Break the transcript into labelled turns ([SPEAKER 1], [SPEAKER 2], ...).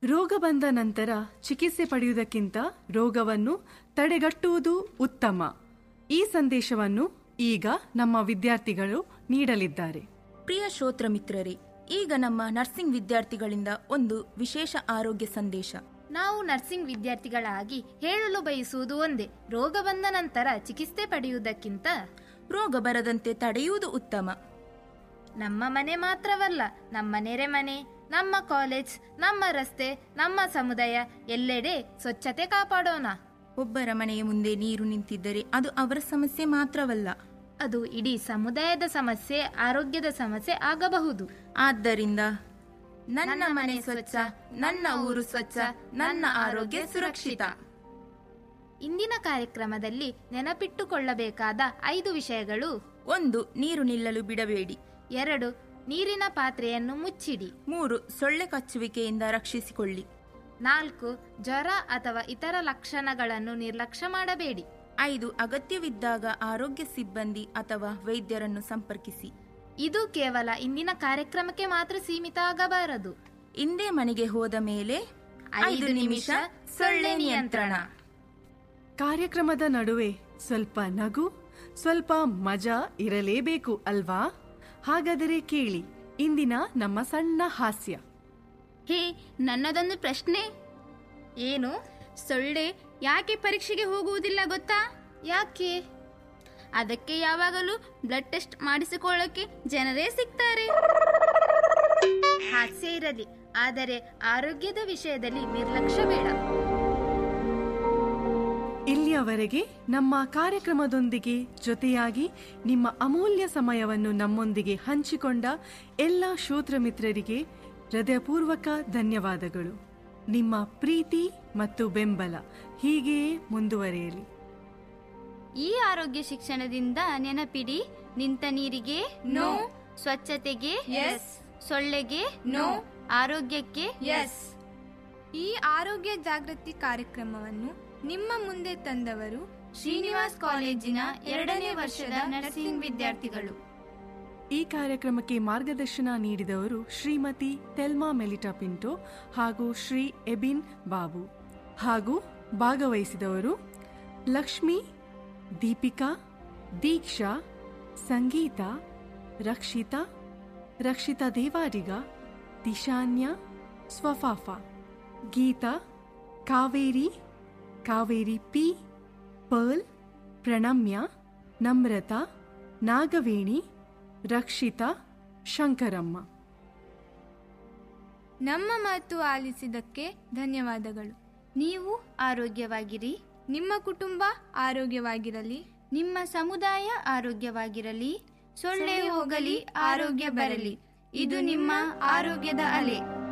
[SPEAKER 1] ರೋಗ ಬಂದ ನಂತರ ಚಿಕಿತ್ಸೆ ಪಡೆಯುವುದಕ್ಕಿಂತ ರೋಗವನ್ನು ತಡೆಗಟ್ಟುವುದು ಉತ್ತಮ ಈ ಸಂದೇಶವನ್ನು ಈಗ ನಮ್ಮ ವಿದ್ಯಾರ್ಥಿಗಳು ನೀಡಲಿದ್ದಾರೆ
[SPEAKER 2] ಪ್ರಿಯ ಶ್ರೋತ್ರ ಮಿತ್ರರೇ ಈಗ ನಮ್ಮ ನರ್ಸಿಂಗ್ ವಿದ್ಯಾರ್ಥಿಗಳಿಂದ ಒಂದು ವಿಶೇಷ ಆರೋಗ್ಯ ಸಂದೇಶ
[SPEAKER 3] ನಾವು ನರ್ಸಿಂಗ್ ವಿದ್ಯಾರ್ಥಿಗಳಾಗಿ ಹೇಳಲು ಬಯಸುವುದು ಒಂದೇ ರೋಗ ಬಂದ ನಂತರ ಚಿಕಿತ್ಸೆ ಪಡೆಯುವುದಕ್ಕಿಂತ
[SPEAKER 2] ರೋಗ ಬರದಂತೆ ತಡೆಯುವುದು ಉತ್ತಮ
[SPEAKER 3] ನಮ್ಮ ಮನೆ ಮಾತ್ರವಲ್ಲ ನಮ್ಮ ನೆರೆಮನೆ ನಮ್ಮ ಕಾಲೇಜ್ ನಮ್ಮ ರಸ್ತೆ ನಮ್ಮ ಸಮುದಾಯ ಎಲ್ಲೆಡೆ ಸ್ವಚ್ಛತೆ ಕಾಪಾಡೋಣ
[SPEAKER 2] ಒಬ್ಬರ ಮನೆಯ ಮುಂದೆ ನೀರು ನಿಂತಿದ್ದರೆ ಅದು ಅವರ ಸಮಸ್ಯೆ ಮಾತ್ರವಲ್ಲ
[SPEAKER 3] ಅದು ಇಡೀ ಸಮುದಾಯದ ಸಮಸ್ಯೆ ಆರೋಗ್ಯದ ಸಮಸ್ಯೆ ಆಗಬಹುದು
[SPEAKER 2] ಆದ್ದರಿಂದ ನನ್ನ ಮನೆ ಸ್ವಚ್ಛ ನನ್ನ ಊರು ಸ್ವಚ್ಛ ನನ್ನ ಆರೋಗ್ಯ ಸುರಕ್ಷಿತ
[SPEAKER 3] ಇಂದಿನ ಕಾರ್ಯಕ್ರಮದಲ್ಲಿ ನೆನಪಿಟ್ಟುಕೊಳ್ಳಬೇಕಾದ ಐದು ವಿಷಯಗಳು
[SPEAKER 2] ಒಂದು ನೀರು ನಿಲ್ಲಲು ಬಿಡಬೇಡಿ
[SPEAKER 3] ಎರಡು ನೀರಿನ ಪಾತ್ರೆಯನ್ನು ಮುಚ್ಚಿಡಿ
[SPEAKER 2] ಮೂರು ಸೊಳ್ಳೆ ಕಚ್ಚುವಿಕೆಯಿಂದ ರಕ್ಷಿಸಿಕೊಳ್ಳಿ
[SPEAKER 3] ನಾಲ್ಕು ಜ್ವರ ಅಥವಾ ಇತರ ಲಕ್ಷಣಗಳನ್ನು ನಿರ್ಲಕ್ಷ್ಯ ಮಾಡಬೇಡಿ
[SPEAKER 2] ಐದು ಅಗತ್ಯವಿದ್ದಾಗ ಆರೋಗ್ಯ ಸಿಬ್ಬಂದಿ ಅಥವಾ ವೈದ್ಯರನ್ನು ಸಂಪರ್ಕಿಸಿ
[SPEAKER 3] ಇದು ಕೇವಲ ಇಂದಿನ ಕಾರ್ಯಕ್ರಮಕ್ಕೆ ಮಾತ್ರ ಸೀಮಿತ ಆಗಬಾರದು
[SPEAKER 2] ಇಂದೇ ಮನೆಗೆ ಹೋದ ಮೇಲೆ ಐದು ನಿಮಿಷ ಸೊಳ್ಳೆ ನಿಯಂತ್ರಣ
[SPEAKER 1] ಕಾರ್ಯಕ್ರಮದ ನಡುವೆ ಸ್ವಲ್ಪ ನಗು ಸ್ವಲ್ಪ ಮಜಾ ಇರಲೇಬೇಕು ಅಲ್ವಾ ಹಾಗಾದರೆ ಕೇಳಿ ಇಂದಿನ ನಮ್ಮ ಸಣ್ಣ ಹಾಸ್ಯ
[SPEAKER 4] ಹೇ ನನ್ನದೊಂದು ಪ್ರಶ್ನೆ
[SPEAKER 3] ಏನು
[SPEAKER 4] ಸೊಳ್ಳೆ ಯಾಕೆ ಪರೀಕ್ಷೆಗೆ ಹೋಗುವುದಿಲ್ಲ ಗೊತ್ತಾ
[SPEAKER 3] ಯಾಕೆ
[SPEAKER 4] ಅದಕ್ಕೆ ಯಾವಾಗಲೂ ಬ್ಲಡ್ ಟೆಸ್ಟ್ ಮಾಡಿಸಿಕೊಳ್ಳೋಕೆ ಜನರೇ ಸಿಗ್ತಾರೆ
[SPEAKER 3] ಹಾಸ್ಯ ಇರಲಿ ಆದರೆ ಆರೋಗ್ಯದ ವಿಷಯದಲ್ಲಿ ನಿರ್ಲಕ್ಷ್ಯ ಬೇಡ
[SPEAKER 1] ಇಲ್ಲಿಯವರೆಗೆ ನಮ್ಮ ಕಾರ್ಯಕ್ರಮದೊಂದಿಗೆ ಜೊತೆಯಾಗಿ ನಿಮ್ಮ ಅಮೂಲ್ಯ ಸಮಯವನ್ನು ನಮ್ಮೊಂದಿಗೆ ಹಂಚಿಕೊಂಡ ಎಲ್ಲ ಶ್ರೋತೃ ಮಿತ್ರರಿಗೆ ಹೃದಯಪೂರ್ವಕ ಧನ್ಯವಾದಗಳು ನಿಮ್ಮ ಪ್ರೀತಿ ಮತ್ತು ಬೆಂಬಲ ಹೀಗೆಯೇ ಮುಂದುವರಿಯಲಿ
[SPEAKER 4] ಈ ಆರೋಗ್ಯ ಶಿಕ್ಷಣದಿಂದ ನೆನಪಿಡಿ ನಿಂತ ನೀರಿಗೆ ನೋ ಸ್ವಚ್ಛತೆಗೆ
[SPEAKER 5] Yes.
[SPEAKER 4] ಸೊಳ್ಳೆಗೆ
[SPEAKER 5] No.
[SPEAKER 4] ಆರೋಗ್ಯಕ್ಕೆ
[SPEAKER 5] ಎಸ್ ಈ ಆರೋಗ್ಯ ಜಾಗೃತಿ ಕಾರ್ಯಕ್ರಮವನ್ನು ನಿಮ್ಮ ಮುಂದೆ ತಂದವರು ಶ್ರೀನಿವಾಸ್ ಕಾಲೇಜಿನ ಎರಡನೇ ವರ್ಷದ ನರ್ಸಿಂಗ್ ವಿದ್ಯಾರ್ಥಿಗಳು
[SPEAKER 1] ಈ ಕಾರ್ಯಕ್ರಮಕ್ಕೆ ಮಾರ್ಗದರ್ಶನ ನೀಡಿದವರು ಶ್ರೀಮತಿ ತೆಲ್ಮಾ ಮೆಲಿಟಾ ಪಿಂಟೋ ಹಾಗೂ ಶ್ರೀ ಎಬಿನ್ ಬಾಬು ಹಾಗೂ ಭಾಗವಹಿಸಿದವರು ಲಕ್ಷ್ಮಿ ದೀಪಿಕಾ ದೀಕ್ಷಾ ಸಂಗೀತ ರಕ್ಷಿತಾ ರಕ್ಷಿತಾ ದೇವಾಡಿಗ ದಿಶಾನ್ಯ ಸ್ವಫಾಫಾ ಗೀತಾ ಕಾವೇರಿ ಕಾವೇರಿ ಪಿ ಪರ್ಲ್ ಪ್ರಣಮ್ಯ ನಮ್ರತಾ ನಾಗವೇಣಿ ರಕ್ಷಿತಾ ಶಂಕರಮ್ಮ
[SPEAKER 5] ನಮ್ಮ ಮಾತು ಆಲಿಸಿದ್ದಕ್ಕೆ ಧನ್ಯವಾದಗಳು
[SPEAKER 4] ನೀವು ಆರೋಗ್ಯವಾಗಿರಿ
[SPEAKER 5] ನಿಮ್ಮ ಕುಟುಂಬ ಆರೋಗ್ಯವಾಗಿರಲಿ
[SPEAKER 4] ನಿಮ್ಮ ಸಮುದಾಯ ಆರೋಗ್ಯವಾಗಿರಲಿ ಸೊಳ್ಳೆ ಹೋಗಲಿ ಆರೋಗ್ಯ ಬರಲಿ ಇದು ನಿಮ್ಮ ಆರೋಗ್ಯದ ಅಲೆ